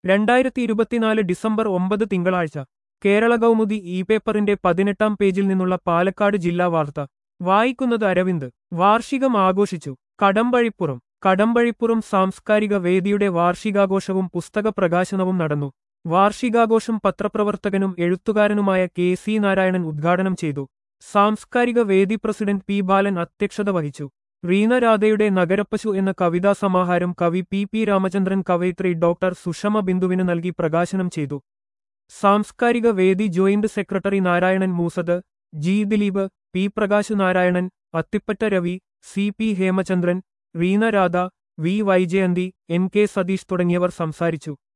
രണ്ടായിരത്തി ഇരുപത്തിനാല് ഡിസംബർ ഒമ്പത് തിങ്കളാഴ്ച കേരള കൗമുദി ഇ പേപ്പറിന്റെ പതിനെട്ടാം പേജിൽ നിന്നുള്ള പാലക്കാട് ജില്ലാ വാർത്ത വായിക്കുന്നത് അരവിന്ദ് വാർഷികം ആഘോഷിച്ചു കടമ്പഴിപ്പുറം കടമ്പഴിപ്പുറം സാംസ്കാരിക വേദിയുടെ വാർഷികാഘോഷവും പുസ്തക പ്രകാശനവും നടന്നു വാർഷികാഘോഷം പത്രപ്രവർത്തകനും എഴുത്തുകാരനുമായ കെ സി നാരായണൻ ഉദ്ഘാടനം ചെയ്തു സാംസ്കാരിക വേദി പ്രസിഡന്റ് പി ബാലൻ അധ്യക്ഷത വഹിച്ചു റീന രാധയുടെ നഗരപ്പശു എന്ന കവിതാ സമാഹാരം കവി പി പി രാമചന്ദ്രൻ കവയിത്രി ഡോക്ടർ സുഷമ ബിന്ദുവിന് നൽകി പ്രകാശനം ചെയ്തു സാംസ്കാരിക വേദി joint secretary Narayanan Moosad G Dileep P Prakash Narayanan Athippatta Ravi C P Hemachandran Reena Radha V Vyjayanthi N K Satheesh തുടങ്ങിയവർ സംസാരിച്ചു